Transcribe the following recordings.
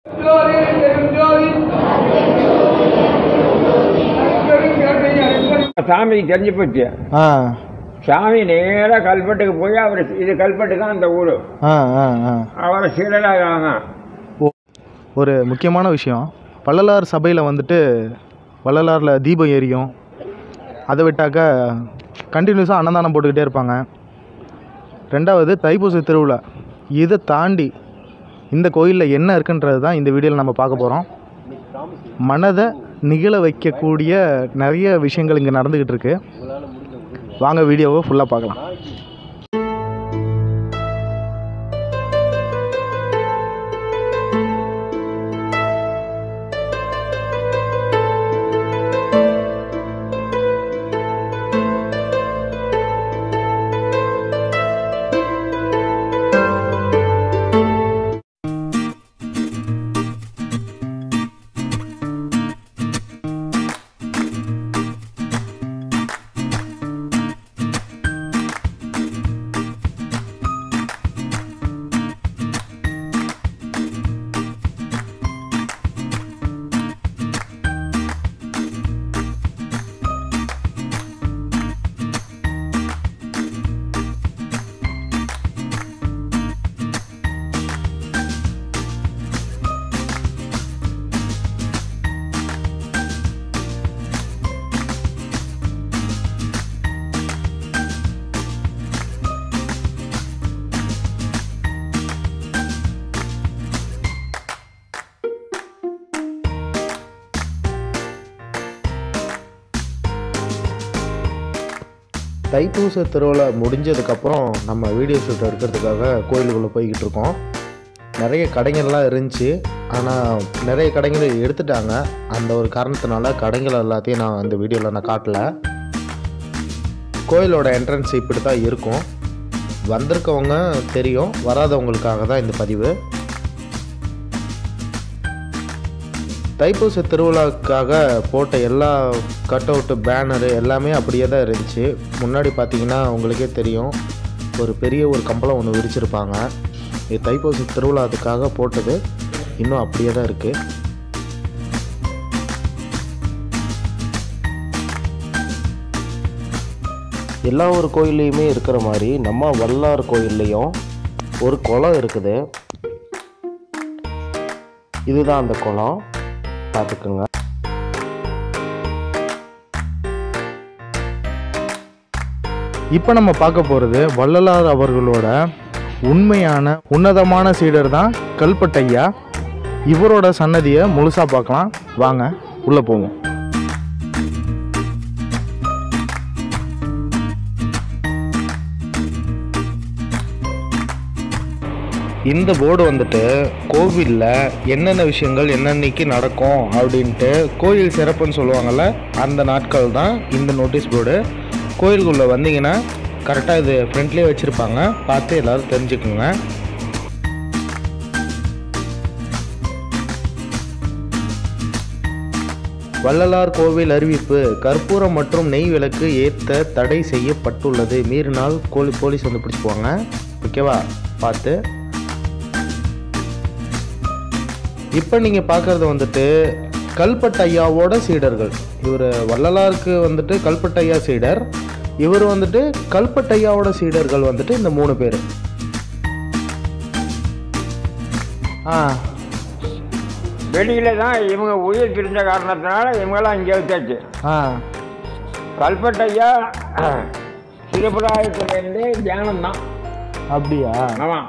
ஜோதி பெருஞ்சோதி சாமி தெரிஞ்சு போச்சு ஆ சாமி நேராக கல்பட்டுக்கு போய் அவர் இது கல்பட்டு தான் அந்த ஊர் ஆ ஆ ஆ அவரை சீடலாக ஒரு முக்கியமான விஷயம் வள்ளலார் சபையில் வந்துட்டு வள்ளலாரில் தீபம் எரியும் அதை விட்டாக்க கண்டினியூஸாக அன்னதானம் போட்டுக்கிட்டே இருப்பாங்க ரெண்டாவது தைப்பூச திருவிழா இதை தாண்டி இந்த கோயிலில் என்ன இருக்குன்றது தான் இந்த வீடியோவில் நம்ம பார்க்க போகிறோம் மனதை நிகழ வைக்கக்கூடிய நிறைய விஷயங்கள் இங்கே நடந்துக்கிட்டு இருக்கு வாங்க வீடியோவை ஃபுல்லாக பார்க்கலாம் தைப்பூச திருவிழா முடிஞ்சதுக்கப்புறம் நம்ம வீடியோ ஷூட் எடுக்கிறதுக்காக கோயிலுக்குள்ளே போய்கிட்டு இருக்கோம் நிறைய கடைகள்லாம் இருந்துச்சு ஆனால் நிறைய கடைகளை எடுத்துட்டாங்க அந்த ஒரு காரணத்தினால கடைகள் எல்லாத்தையும் நான் இந்த வீடியோவில் நான் காட்டல கோயிலோட என்ட்ரன்ஸ் இப்படி தான் இருக்கும் வந்திருக்கவங்க தெரியும் வராதவங்களுக்காக தான் இந்த பதிவு தைப்பூச திருவிழாவுக்காக போட்ட எல்லா கட் அவுட்டு பேனரு எல்லாமே அப்படியே தான் இருந்துச்சு முன்னாடி பார்த்தீங்கன்னா உங்களுக்கே தெரியும் ஒரு பெரிய ஒரு கம்பளம் ஒன்று விரிச்சிருப்பாங்க இது தைப்பூச திருவிழாவுக்காக போட்டது இன்னும் அப்படியே தான் இருக்குது எல்லா ஒரு கோயில்லையுமே இருக்கிற மாதிரி நம்ம வல்லார் கோயில்லையும் ஒரு குளம் இருக்குது இதுதான் அந்த குளம் பார்த்துக்குங்க இப்போ நம்ம பார்க்க போகிறது வள்ளலார் அவர்களோட உண்மையான உன்னதமான சீடர் தான் கல்பட்டையா இவரோட சன்னதியை முழுசாக பார்க்கலாம் வாங்க உள்ளே போவோம் இந்த போர்டு வந்துட்டு கோவிலில் என்னென்ன விஷயங்கள் என்னென்னைக்கு நடக்கும் அப்படின்ட்டு கோயில் சிறப்புன்னு சொல்லுவாங்கள்ல அந்த நாட்கள் தான் இந்த நோட்டீஸ் போர்டு கோயிலுக்குள்ளே வந்தீங்கன்னா கரெக்டாக இது ஃப்ரண்ட்லேயே வச்சுருப்பாங்க பார்த்து எல்லோரும் தெரிஞ்சுக்குங்க வள்ளலார் கோவில் அறிவிப்பு கற்பூரம் மற்றும் நெய் விளக்கு ஏற்ற தடை செய்யப்பட்டுள்ளது மீறினால் கோழி போலீஸ் வந்து பிடிச்சிக்குவாங்க ஓகேவா பார்த்து இப்போ நீங்கள் பார்க்குறது வந்துட்டு கல்பட் ஐயாவோட சீடர்கள் இவர் வள்ளலாருக்கு வந்துட்டு கல்பட் ஐயா சீடர் இவர் வந்துட்டு கல்பட் ஐயாவோட சீடர்கள் வந்துட்டு இந்த மூணு பேர் ஆ வெளியில தான் இவங்க உயிர் பிரிஞ்ச காரணத்தினால இவங்கெல்லாம் இங்கே வச்சாச்சு ஆ கல்பட்டையா திருப்புராயத்துலேருந்து தியானம் தான் அப்படியா ஆமாம்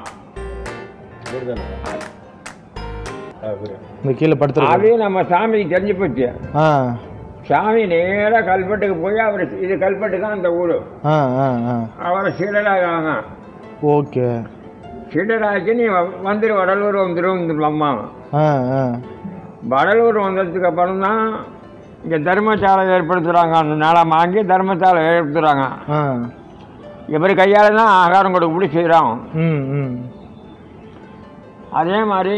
இந்த கீழே படுத்துருக்கு அதையும் நம்ம சாமிக்கு தெரிஞ்சு போச்சு ஆ சாமி நேராக கல்பட்டுக்கு போய் அவர் இது கல்பட்டு தான் அந்த ஊர் ஆ ஆ ஆ அவரை சீடராக ஓகே சீடராக்கி நீ வ- வந்துரு வடலூர் வந்துடும் அம்மா ஆ ஆ வடலூர் வந்ததுக்கு அப்புறம் தான் இங்கே தர்மசாலை ஏற்படுத்துகிறாங்க அந்த நிலம் வாங்கி தர்மசாலை ஏற்படுத்துகிறாங்க ஆ இவர் கையால் தான் ஆகாரம் கொடுக்கபடி செய்கிறோம் ம் ம் அதே மாதிரி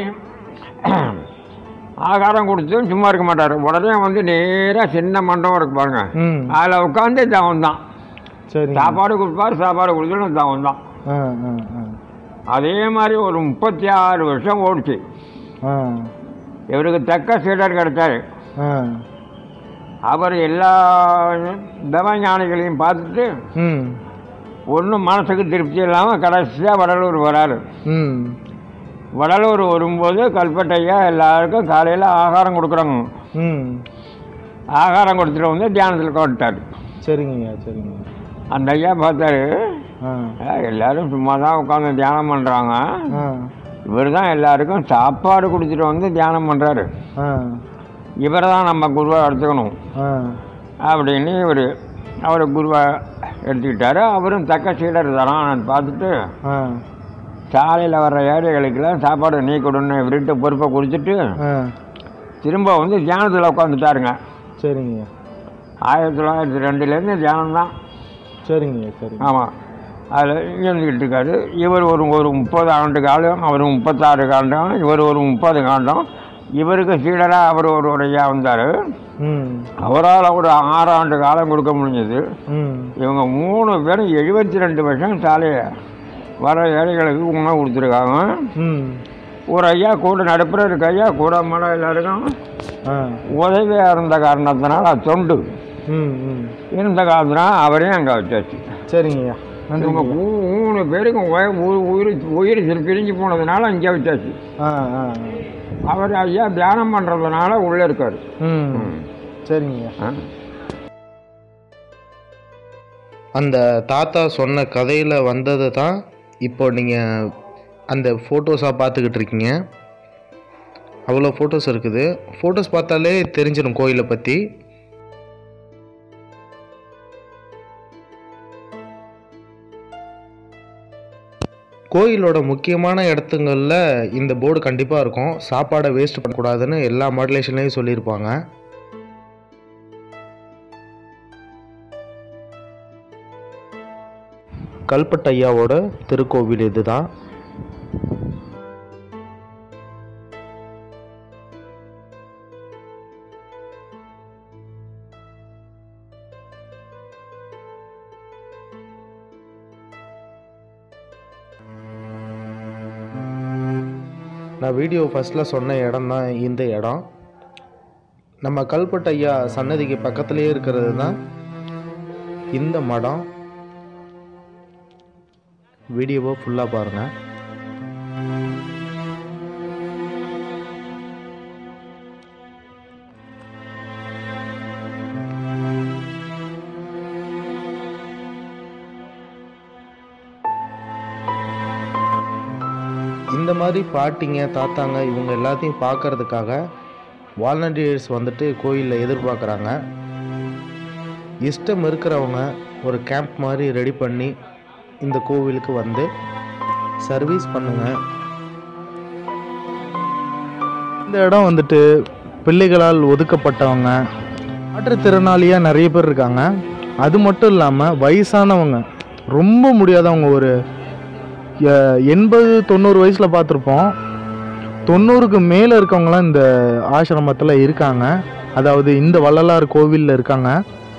ஆகாரம் கொடுத்து சும்மா இருக்க மாட்டார் உடனே வந்து நேராக சின்ன மண்டபம் இருக்கு பாருங்க ம் அதில் உட்காந்து தவம் தான் சரி சாப்பாடு கொடுப்பார் சாப்பாடு கொடுத்துட்டு தவம் தான் ஆ ஆ ஆ அதே மாதிரி ஒரு முப்பத்தி ஆறு வருஷம் ஓடிச்சு ஆ இவருக்கு தக்க சீடர் கிடைச்சாரு ஆ அவர் எல்லா தவஞானிகளையும் பார்த்துட்டு ம் ஒன்றும் மனசுக்கு திருப்தி இல்லாமல் கடைசியாக வடலூர் வராரு ம் வடலூர் வரும்போது கல்பட்டையா எல்லாருக்கும் காலையில் ஆகாரம் கொடுக்குறாங்க ம் ஆகாரம் கொடுத்துட்டு வந்து தியானத்தில் கொண்டுட்டார் சரிங்கய்யா சரிங்க அந்த ஐயா பார்த்தாரு ஆ "ஆ, எல்லாரும் சும்மா தான் உட்காந்து தியானம் பண்ணுறாங்க ஆ இவர் தான் எல்லாருக்கும் சாப்பாடு கொடுத்துட்டு வந்து தியானம் பண்ணுறாரு ஆ இவரை தான் நம்ம குருவாக எடுத்துக்கணும் ஆ அப்படின்னு இவர் அவர் குருவா எடுத்துக்கிட்டாரு அவரும் தக்க சீடர் தரான் பார்த்துட்டு ஆ சாலையில் வர்ற ஏழைகளுக்கெல்லாம் சாப்பாடு நீ கொடுன்னு இவர்கிட்ட பொறுப்பை கொடுத்துட்டு ஆ திரும்ப வந்து தியானத்தில் உட்காந்துட்டாருங்க சரிங்கய்யா ஆயிரத்தி தொள்ளாயிரத்தி ரெண்டுலேருந்து தியானம் தான் சரிங்கய்யா சரிங்க ஆமாம் அதில் இருந்துக்கிட்டு இருக்காரு இவர் ஒரு ஒரு முப்பது ஆண்டு காலம் அவர் முப்பத்தாறு காண்டம் இவர் ஒரு முப்பது காண்டம் இவருக்கு சீடராக அவர் ஒரு உடையா வந்தார் ம் அவரால் ஒரு ஆறு ஆண்டு காலம் கொடுக்க முடிஞ்சது ம் இவங்க மூணு பேரும் எழுபத்தி ரெண்டு வருஷம் சாலையை வர ஏழைகளுக்கு உணவு கொடுத்துருக்காங்க ம் ஒரு ஐயா கூட நடுப்புற இருக்க ஐயா கூட மழை எல்லாருக்கும் ஆ உதவியாக இருந்த காரணத்தினால தொண்டு ம் ம் இருந்த காரணத்தினால அவரையும் அங்கே வச்சாச்சு சரிங்கய்யா இவங்க நன்றிங்க மூ- மூணு பேருக்கும் உய- உ- உயிர் உயிர் சிறு பிரிஞ்சு போனதுனால இங்கே வச்சாச்சு ஆ ஆ அவர் ஐயா தியானம் பண்ணுறதுனால உள்ளே இருக்கார் ம் சரிங்கய்யா ஆ அந்த தாத்தா சொன்ன கதையில் வந்தது தான் இப்போ நீங்கள் அந்த ஃபோட்டோஸாக பார்த்துக்கிட்டு இருக்கீங்க அவ்வளோ ஃபோட்டோஸ் இருக்குது ஃபோட்டோஸ் பார்த்தாலே தெரிஞ்சிடும் கோயிலை பற்றி கோயிலோட முக்கியமான இடத்துங்களில் இந்த போர்டு கண்டிப்பாக இருக்கும் சாப்பாடை வேஸ்ட் பண்ணக்கூடாதுன்னு எல்லா மாடுலேஷன்லேயும் சொல்லியிருப்பாங்க கல்பட்டையாவோட திருக்கோவில் இதுதான் நான் வீடியோ ஃபஸ்ட்டில் சொன்ன இடம் தான் இந்த இடம் நம்ம கல்பட்டையா சன்னதிக்கு பக்கத்துலேயே இருக்கிறது தான் இந்த மடம் வீடியோவை ஃபுல்லாக பாருங்கள் இந்த மாதிரி பாட்டிங்க தாத்தாங்க இவங்க எல்லாத்தையும் பார்க்கறதுக்காக வாலண்டியர்ஸ் வந்துட்டு கோயிலில் எதிர்பார்க்குறாங்க இஷ்டம் இருக்கிறவங்க ஒரு கேம்ப் மாதிரி ரெடி பண்ணி இந்த கோவிலுக்கு வந்து சர்வீஸ் பண்ணுங்க இந்த இடம் வந்துட்டு பிள்ளைகளால் ஒதுக்கப்பட்டவங்க மாற்றுத்திறனாளியாக நிறைய பேர் இருக்காங்க அது மட்டும் இல்லாமல் வயசானவங்க ரொம்ப முடியாதவங்க ஒரு எ- எண்பது தொண்ணூறு வயசில் பார்த்துருப்போம் தொண்ணூறுக்கு மேலே இருக்கவங்களாம் இந்த ஆசிரமத்தில் இருக்காங்க அதாவது இந்த வள்ளலார் கோவிலில் இருக்காங்க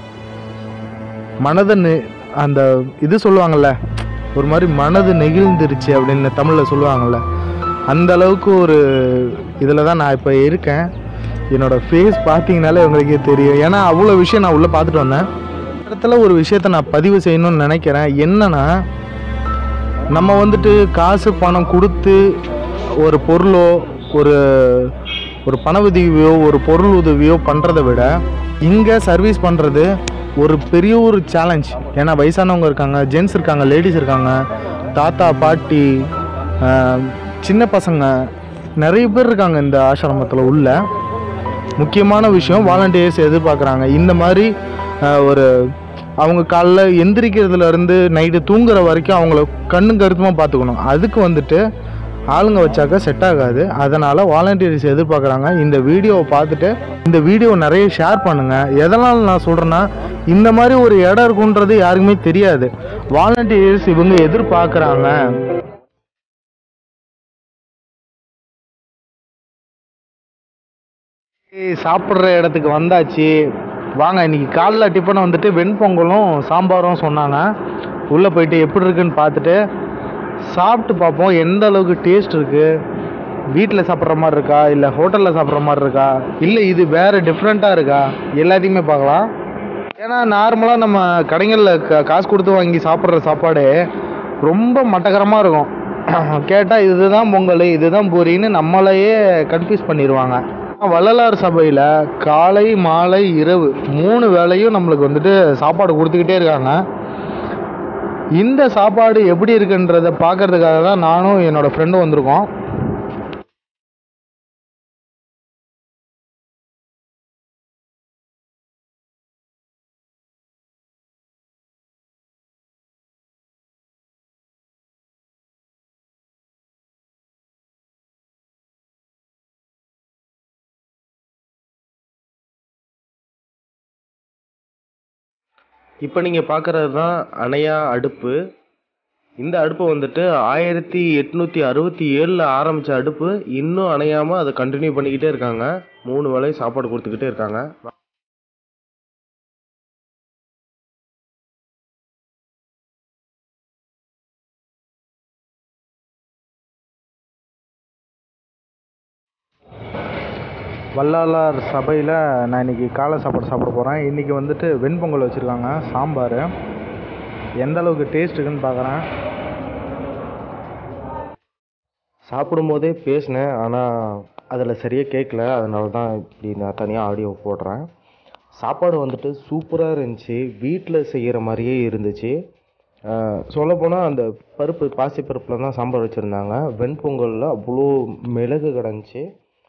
மனதை நெ- அந்த இது சொல்லுவாங்கள்ல ஒரு மாதிரி மனது நெகிழ்ந்துருச்சு அப்படின்னு தமிழில் சொல்லுவாங்கள்ல அந்த அளவுக்கு ஒரு இதில் தான் நான் இப்போ இருக்கேன் என்னோட ஃபேஸ் பார்த்தீங்கனாலே உங்களுக்கே தெரியும் ஏன்னா அவ்வளோ விஷயம் நான் உள்ளே பார்த்துட்டு வந்தேன் இந்த இடத்துல ஒரு விஷயத்த நான் பதிவு செய்யணும்னு நினைக்கிறேன் என்னன்னா நம்ம வந்துட்டு காசு பணம் கொடுத்து ஒரு பொருளோ ஒரு ஒரு பண உதவியோ ஒரு பொருள் உதவியோ பண்ணுறதை விட இங்கே சர்வீஸ் பண்ணுறது ஒரு பெரிய ஒரு சேலஞ்ச் ஏன்னா வயசானவங்க இருக்காங்க ஜென்ஸ் இருக்காங்க லேடிஸ் இருக்காங்க தாத்தா பாட்டி ஆஹ், சின்ன பசங்க நிறைய பேர் இருக்காங்க இந்த ஆசிரமத்தில் உள்ள முக்கியமான விஷயம் வாலண்டியர்ஸ் எதிர்பார்க்குறாங்க இந்த மாதிரி ஆஹ், ஒரு அவங்க காலைல எந்திரிக்கிறதுல இருந்து நைட்டு தூங்குற வரைக்கும் அவங்கள கண்ணும் கருத்துமாக பார்த்துக்கணும் அதுக்கு வந்துட்டு ஆளுங்க வச்சாக்க செட் ஆகாது அதனால் வாலண்டியர்ஸ் எதிர்பார்க்குறாங்க இந்த வீடியோவை பார்த்துட்டு இந்த வீடியோ நிறைய ஷேர் பண்ணுங்கள் எதனால் நான் சொல்கிறேன்னா இந்த மாதிரி ஒரு இடம் இருக்குன்றது யாருக்குமே தெரியாது வாலண்டியர்ஸ் இவங்க எதிர்பார்க்குறாங்க ஏய், சாப்பிட்ற இடத்துக்கு வந்தாச்சு வாங்க இன்னைக்கு காலைல டிஃபனை வந்துட்டு வெண்பொங்கலும் சாம்பாரும் சொன்னாங்க உள்ளே போயிட்டு எப்படி இருக்குன்னு பார்த்துட்டு சாப்பிட்டு பார்ப்போம் எந்த அளவுக்கு டேஸ்ட் இருக்குது வீட்டில் சாப்பிட்ற மாதிரி இருக்கா இல்லை ஹோட்டலில் சாப்பிட்ற மாதிரி இருக்கா இல்லை இது வேறு டிஃப்ரெண்ட்டாக இருக்கா எல்லாத்தையுமே பார்க்கலாம் ஏன்னா நார்மலாக நம்ம கடைகளில் க காசு கொடுத்து வாங்கி சாப்பிட்ற சாப்பாடு ரொம்ப மட்டகரமாக இருக்கும் கேட்டால் இதுதான் பொங்கல் இதுதான் பூரின்னு நம்மளையே கன்ஃபியூஸ் பண்ணிடுவாங்க வள்ளலார் சபையில் காலை மாலை இரவு மூணு வேளையும் நம்மளுக்கு வந்துட்டு சாப்பாடு கொடுத்துக்கிட்டே இருக்காங்க இந்த சாப்பாடு எப்படி இருக்குன்றத பார்க்கறதுக்காக தான் நானும் என்னோட ஃப்ரெண்டும் வந்திருக்கோம் இப்போ நீங்கள் பார்க்குறது தான் அணையா அடுப்பு இந்த அடுப்பு வந்துட்டு ஆயிரத்தி எட்நூற்றி அறுபத்தி ஏழில் ஆரம்பித்த அடுப்பு இன்னும் அணையாமல் அதை கண்டினியூ பண்ணிக்கிட்டே இருக்காங்க மூணு வேளை சாப்பாடு கொடுத்துக்கிட்டே இருக்காங்க வள்ளலார் சபையில் நான் இன்னைக்கு காலை சாப்பாடு சாப்பிட போகிறேன் இன்றைக்கி வந்துட்டு வெண்பொங்கல் வச்சுருக்காங்க சாம்பார் எந்த அளவுக்கு டேஸ்ட் இருக்குன்னு பார்க்குறேன் சாப்பிடும்போதே பேசினேன் ஆனால் அதில் சரியாக கேட்கல அதனால தான் இப்படி நான் தனியாக ஆடியோ போடுறேன் சாப்பாடு வந்துட்டு சூப்பராக இருந்துச்சு வீட்டில் செய்கிற மாதிரியே இருந்துச்சு சொல்லப்போனால் அந்த பருப்பு பாசி பருப்பில் தான் சாம்பார் வச்சுருந்தாங்க வெண்பொங்கலில் அவ்வளோ மிளகு கிடந்துச்சு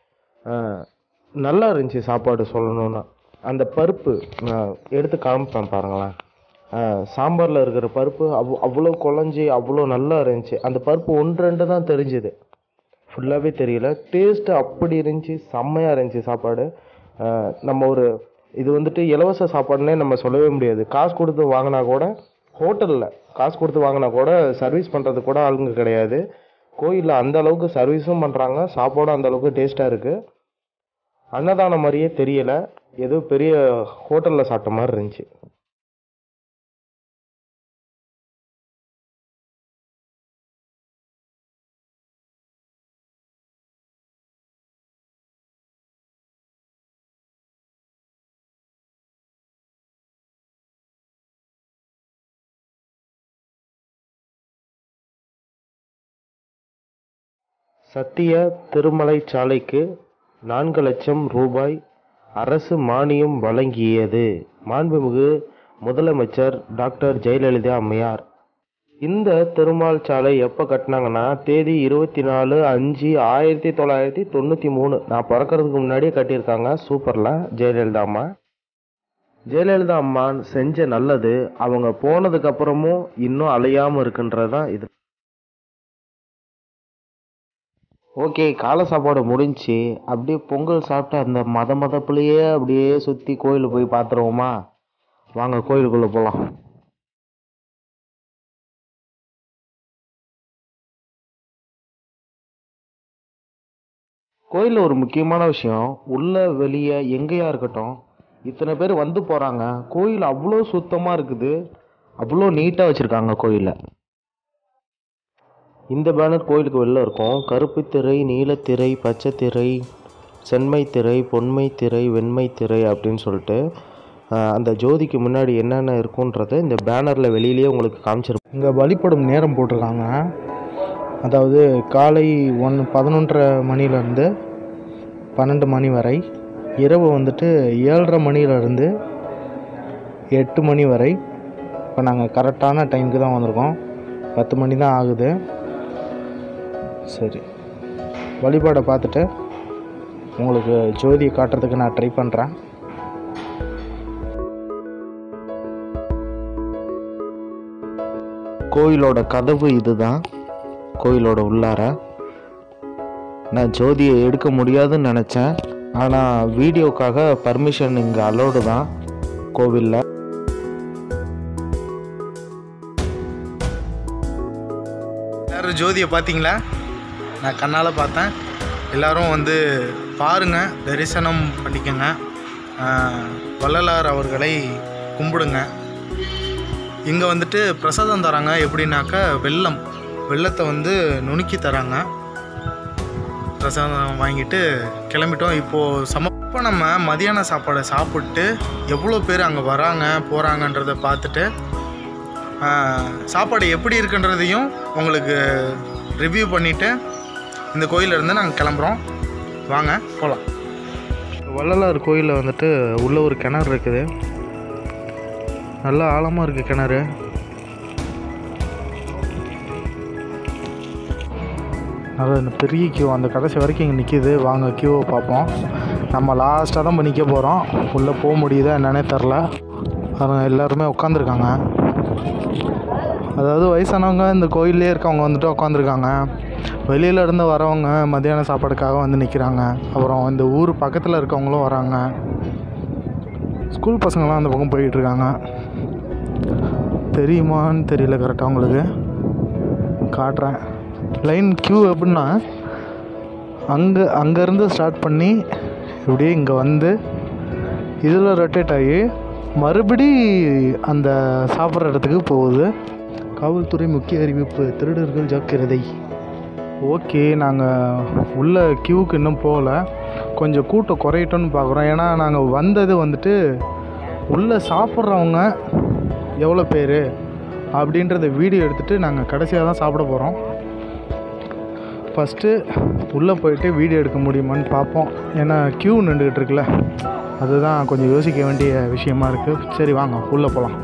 நல்லா இருந்துச்சு சாப்பாடு சொல்லணுன்னா அந்த பருப்பு நான் எடுத்து காமிப்பேன் பாருங்களேன் சாம்பாரில் இருக்கிற பருப்பு அவ் அவ்வளோ குழஞ்சி அவ்வளோ நல்லா இருந்துச்சு அந்த பருப்பு ஒன்று ரெண்டு தான் தெரிஞ்சுது ஃபுல்லாகவே தெரியல டேஸ்ட்டு அப்படி இருந்துச்சு செம்மையாக இருந்துச்சு சாப்பாடு அஹ் நம்ம ஒரு இது வந்துட்டு இலவச சாப்பாடுனே நம்ம சொல்லவே முடியாது காசு கொடுத்து வாங்கினா கூட ஹோட்டலில் காசு கொடுத்து வாங்கினா கூட சர்வீஸ் பண்ணுறது கூட ஆளுங்க கிடையாது கோயிலில் அந்த அளவுக்கு சர்வீஸும் பண்ணுறாங்க சாப்பாடும் அந்த அளவுக்கு டேஸ்ட்டாக இருக்குது அன்னதானம் மாதிரியே தெரியல ஏதோ பெரிய ஹோட்டலில் சாப்பிட்ட மாதிரி இருந்துச்சு சத்திய திருமலை சாலைக்கு நான்கு லட்சம் ரூபாய் அரசு மானியம் வழங்கியது மாண்புமிகு முதலமைச்சர் டாக்டர் ஜெயலலிதா அம்மையார் இந்த திருமால் சாலை எப்போ கட்டினாங்கன்னா தேதி இருபத்தி நாலு அஞ்சு ஆயிரத்தி தொள்ளாயிரத்தி தொண்ணூற்றி மூணு நான் பிறக்கறதுக்கு முன்னாடியே கட்டியிருக்காங்க சூப்பரில் ஜெயலலிதா அம்மா ஜெயலலிதா அம்மா செஞ்ச நல்லது அவங்க போனதுக்கு அப்புறமும் இன்னும் அலையாமல் இருக்குன்றது தான் இது ஓகே காலை சாப்பாடு முடிஞ்சுச்சு அப்படியே பொங்கல் சாப்பிட்டு அந்த மத மதப்புலையே அப்படியே சுற்றி கோயிலுக்கு போய் பார்த்துருவோமா வாங்க கோயிலுக்குள்ளே போகலாம் கோயிலில் ஒரு முக்கியமான விஷயம் உள்ள வெளியே எங்கேயா இருக்கட்டும் இத்தனை பேர் வந்து போகிறாங்க கோயில் அவ்வளோ சுத்தமாக இருக்குது அவ்வளோ நீட்டாக வச்சுருக்காங்க கோயிலை இந்த பேனர் கோயிலுக்கு வெளில இருக்கும் கருப்பு திரை நீலத்திரை பச்சை திரை செம்மை திரை பொன்மை திரை வெண்மை திரை அப்படின்னு சொல்லிட்டு ஆஹ், அந்த ஜோதிக்கு முன்னாடி என்னென்ன இருக்குன்றத இந்த பேனரில் வெளியிலேயே உங்களுக்கு காமிச்சிருப்போம் இங்கே வழிபடும் நேரம் போட்டிருக்காங்க அதாவது காலை ஒன் பதினொன்றரை மணிலேருந்து பன்னெண்டு மணி வரை இரவு வந்துட்டு ஏழரை மணிலேருந்து எட்டு மணி வரை இப்போ நாங்கள் கரெக்டான டைமுக்கு தான் வந்திருக்கோம் பத்து மணி தான் ஆகுது சரி வழிபாடை பார்த்துட்டு உங்களுக்கு ஜோதியை காட்டுறதுக்கு நான் ட்ரை பண்ணுறேன் கோயிலோட கதவு இதுதான் கோயிலோட உள்ளார நான் ஜோதியை எடுக்க முடியாதுன்னு நினச்சேன் ஆனால் வீடியோக்காக பர்மிஷன் இங்கே அலோடு தான் கோவிலில் எல்லாரும் ஜோதியை பார்த்தீங்களா நான் கண்ணால் பார்த்தேன் எல்லாரும் வந்து பாருங்கள் தரிசனம் பண்ணிக்கோங்க ஆஹ், வள்ளலார் அவர்களை கும்பிடுங்க இங்கே வந்துட்டு பிரசாதம் தராங்க எப்படின்னாக்கா வெல்லம் வெள்ளத்தை வந்து நுணுக்கி தராங்க பிரசாதம் வாங்கிட்டு கிளம்பிட்டோம் இப்போது சம இப்போ நம்ம மதியான சாப்பாடை சாப்பிட்டு எவ்வளோ பேர் அங்கே வராங்க போகிறாங்கன்றதை பார்த்துட்டு ஆஹ், சாப்பாடு எப்படி இருக்குன்றதையும் உங்களுக்கு ரிவ்யூ பண்ணிவிட்டு இந்த கோயிலேருந்து நாங்கள் கிளம்புறோம் வாங்க போகலாம் வள்ளலார் கோயிலில் வந்துட்டு உள்ள ஒரு கிணறு இருக்குது நல்லா ஆழமாக இருக்குது கிணறு நல்லா இந்த பெரிய கியூ அந்த கடைசி வரைக்கும் இங்கே நிற்கிது வாங்க கியூவை பார்ப்போம் நம்ம லாஸ்ட்டாக தான் இப்போ நிற்க போகிறோம் உள்ளே போக முடியுதா என்னன்னே தெரில அவங்க எல்லாருமே உட்காந்துருக்காங்க அதாவது வயசானவங்க இந்த கோயிலே இருக்கவங்க வந்துட்டு உட்காந்துருக்காங்க வெளியில இருந்து வரவங்க மத்தியான சாப்பாடுக்காக வந்து நிற்கிறாங்க அப்புறம் இந்த ஊர் பக்கத்தில் இருக்கவங்களும் வராங்க ஸ்கூல் பசங்களாம் அந்த பக்கம் போயிட்டுருக்காங்க தெரியுமான்னு தெரியல கரெக்டாக உங்களுக்கு காட்டுறேன் லைன் க்யூ எப்படின்னா அங்கே அங்கேருந்து ஸ்டார்ட் பண்ணி இப்படியே இங்கே வந்து இதில் ரொட்டேட் ஆகி மறுபடி அந்த சாப்பிட்ற இடத்துக்கு போகுது காவல்துறை முக்கிய அறிவிப்பு திருடர்கள் ஜாக்கிரதை ஓகே நாங்கள் உள்ள க்யூவுக்கு இன்னும் போகல கொஞ்சம் கூட்டம் குறையட்டும்னு பார்க்குறோம் ஏன்னா நாங்கள் வந்தது வந்துட்டு உள்ளே சாப்பிட்றவங்க எவ்வளோ பேர் அப்படின்றத வீடியோ எடுத்துகிட்டு நாங்கள் கடைசியாக தான் சாப்பிட போகிறோம் ஃபஸ்ட்டு உள்ளே போயிட்டு வீடியோ எடுக்க முடியுமான்னு பார்ப்போம் ஏன்னா க்யூ நின்றுக்கிட்டு இருக்குல்ல அதுதான் கொஞ்சம் யோசிக்க வேண்டிய விஷயமா இருக்குது சரி வாங்க உள்ளே போகலாம்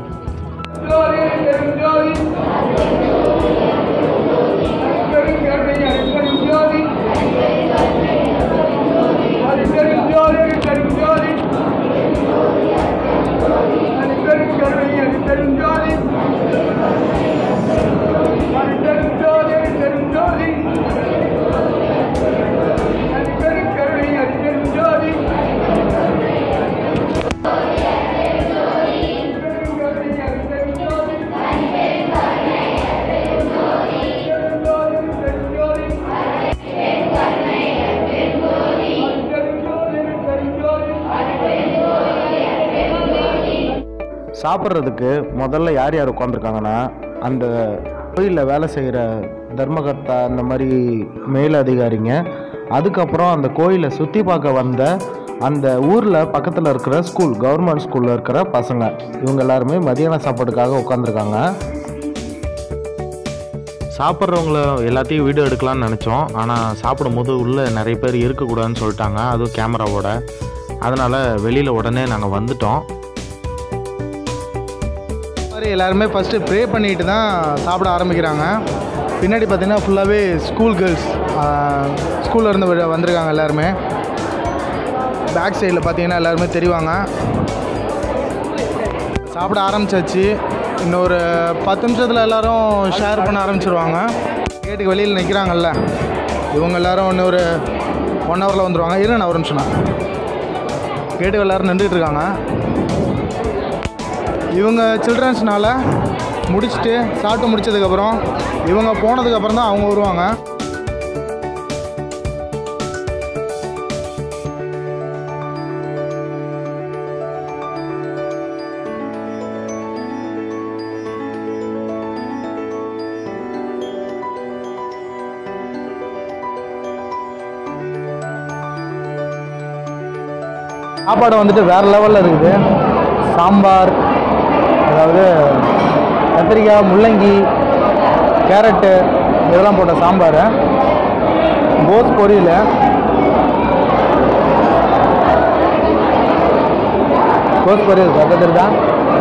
சாப்பிட்றதுக்கு முதல்ல யார் யார் உட்காந்துருக்காங்கன்னா அந்த கோயிலில் வேலை செய்கிற தர்மகர்த்தா அந்த மாதிரி மேல் அதிகாரிங்க அதுக்கப்புறம் அந்த கோயிலை சுற்றி பார்க்க வந்த அந்த ஊரில் பக்கத்தில் இருக்கிற ஸ்கூல் கவர்மெண்ட் ஸ்கூலில் இருக்கிற பசங்க இவங்க எல்லாருமே மதியான சாப்பாட்டுக்காக உட்காந்துருக்காங்க சாப்பிட்றவங்கள எல்லாத்தையும் வீடியோ எடுக்கலாம்னு நினச்சோம் ஆனால் சாப்பிடும்போது உள்ளே நிறைய பேர் இருக்கக்கூடாதுன்னு சொல்லிட்டாங்க அதுவும் கேமராவோட அதனால் வெளியில் உடனே நாங்கள் வந்துட்டோம் மாதிரி எல்லாருமே ஃபஸ்ட்டு ப்ரே பண்ணிட்டு தான் சாப்பிட ஆரம்பிக்கிறாங்க பின்னாடி பார்த்தீங்கன்னா ஃபுல்லாகவே ஸ்கூல் கேர்ள்ஸ் ஸ்கூலில் இருந்து வ- வந்திருக்காங்க எல்லாருமே பேக் சைடில் பார்த்தீங்கன்னா எல்லாருமே தெரிவாங்க சாப்பிட ஆரம்பிச்சாச்சு இன்னொரு பத்து நிமிஷத்தில் எல்லாரும் ஷேர் பண்ண ஆரம்பிச்சிருவாங்க கேட்டுக்கு வெளியில் நிற்கிறாங்கல்ல இவங்க எல்லாரும் இன்னொரு ஒன் ஹவரில் வந்துடுவாங்க இரு நான் ஒரு நிமிஷம் நான் கேட்டுக்கு எல்லாரும் நின்றுட்டு இருக்காங்க இவங்க சில்ட்ரன்ஸ்னால முடிச்சுட்டு சாப்பிட்டு முடிச்சதுக்கப்புறம் இவங்க போனதுக்கப்புறம் தான் அவங்க வருவாங்க சாப்பாடு வந்துட்டு வேறு லெவலில் இருக்குது சாம்பார் அதாவது கத்திரிக்காய் முள்ளங்கி கேரட்டு இதெல்லாம் போட்ட சாம்பார் கோஸ் பொரியல் கோஸ் பொரியல் பக்கத்தில் தான்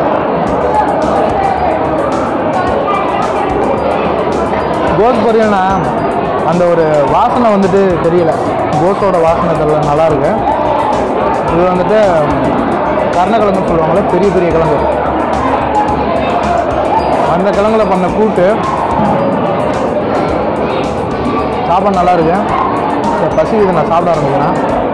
கோஸ் பொரியல்னா அந்த ஒரு வாசனை வந்துட்டு தெரியல கோஸோட வாசனை தெரியல நல்லா இருக்கு இது வந்துட்டு கருணக்கிழங்குன்னு சொல்லுவாங்கள்ல பெரிய பெரிய கிழங்கு அந்த கிழங்குல பண்ண கூட்டு சாப்பாடு நல்லா இருக்கு சரி, பசி இது நான் சாப்பிட ஆரம்பிக்கிறேன்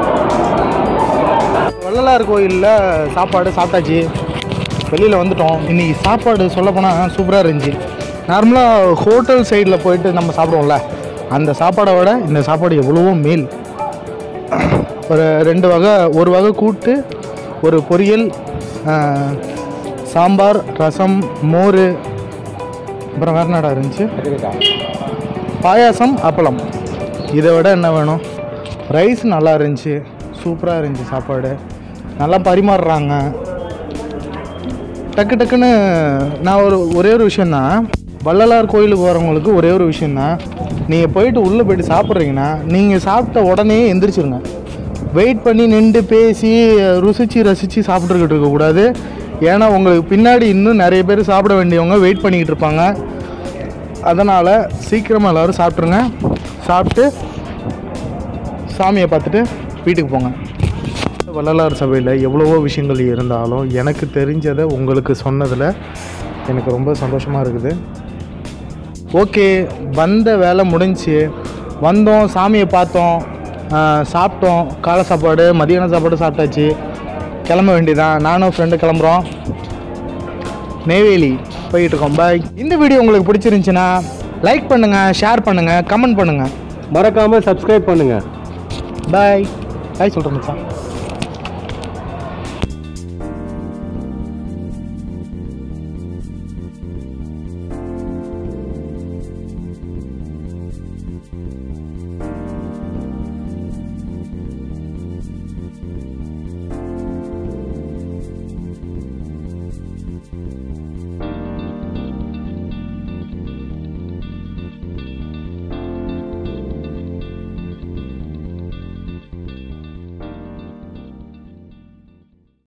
வள்ளலார் கோயிலில் சாப்பாடு சாப்பிட்டாச்சு வெளியில் வந்துட்டோம் இன்றைக்கி சாப்பாடு சொல்லப்போனால் சூப்பராக இருந்துச்சு நார்மலாக ஹோட்டல் சைடில் போயிட்டு நம்ம சாப்பிடுவோம்ல அந்த சாப்பாடை விட இந்த சாப்பாடு எவ்வளவோ மேல் ஒரு ரெண்டு வகை ஒரு வகை கூட்டு ஒரு பொரியல் ஆஹ், சாம்பார் ரசம் மோர் அப்புறம் வேறு என்னடா இருந்துச்சு பாயாசம் அப்பளம் இதை விட என்ன வேணும் ரைஸ் நல்லா இருந்துச்சு சூப்பராக இருந்துச்சு சாப்பாடு நல்லா பரிமாறுறாங்க டக்கு டக்குன்னு நான் ஒரு ஒரே ஒரு விஷயந்தான் வள்ளலார் கோயிலுக்கு வரவங்களுக்கு ஒரே ஒரு விஷயந்தான் நீங்கள் போயிட்டு உள்ளே போயிட்டு சாப்பிட்றீங்கன்னா நீங்கள் சாப்பிட்ட உடனே எந்திரிச்சிருங்க வெயிட் பண்ணி நின்று பேசி ருசித்து ரசித்து சாப்பிட்டுக்கிட்டு இருக்கக்கூடாது ஏன்னா உங்களுக்கு பின்னாடி இன்னும் நிறைய பேர் சாப்பிட வேண்டியவங்க வெயிட் பண்ணிக்கிட்டு இருப்பாங்க அதனால் சீக்கிரமாக எல்லோரும் சாப்பிட்ருங்க சாப்பிட்டு சாமியை பார்த்துட்டு வீட்டுக்கு போங்க வள்ளலார் சபையில் எவ்வளவோ விஷயங்கள் இருந்தாலும் எனக்கு தெரிஞ்சதை உங்களுக்கு சொன்னதில் எனக்கு ரொம்ப சந்தோஷமாக இருக்குது ஓகே வந்த வேலை முடிஞ்சுச்சு வந்தோம் சாமியை பார்த்தோம் ஆஹ் சாப்பிட்டோம் காலை சாப்பாடு மதியான சாப்பாடு சாப்பிட்டாச்சு கிளம்ப வேண்டியதான் நானும் ஃப்ரெண்டு கிளம்புறோம் நெய்வேலி போயிட்டு இருக்கோம் பாய் இந்த வீடியோ உங்களுக்கு பிடிச்சிருந்துச்சுன்னா லைக் பண்ணுங்கள் ஷேர் பண்ணுங்கள் கமெண்ட் பண்ணுங்கள் மறக்காமல் சப்ஸ்கிரைப் பண்ணுங்கள் பாய் பாய் சொல்கிறேன் மச்சான்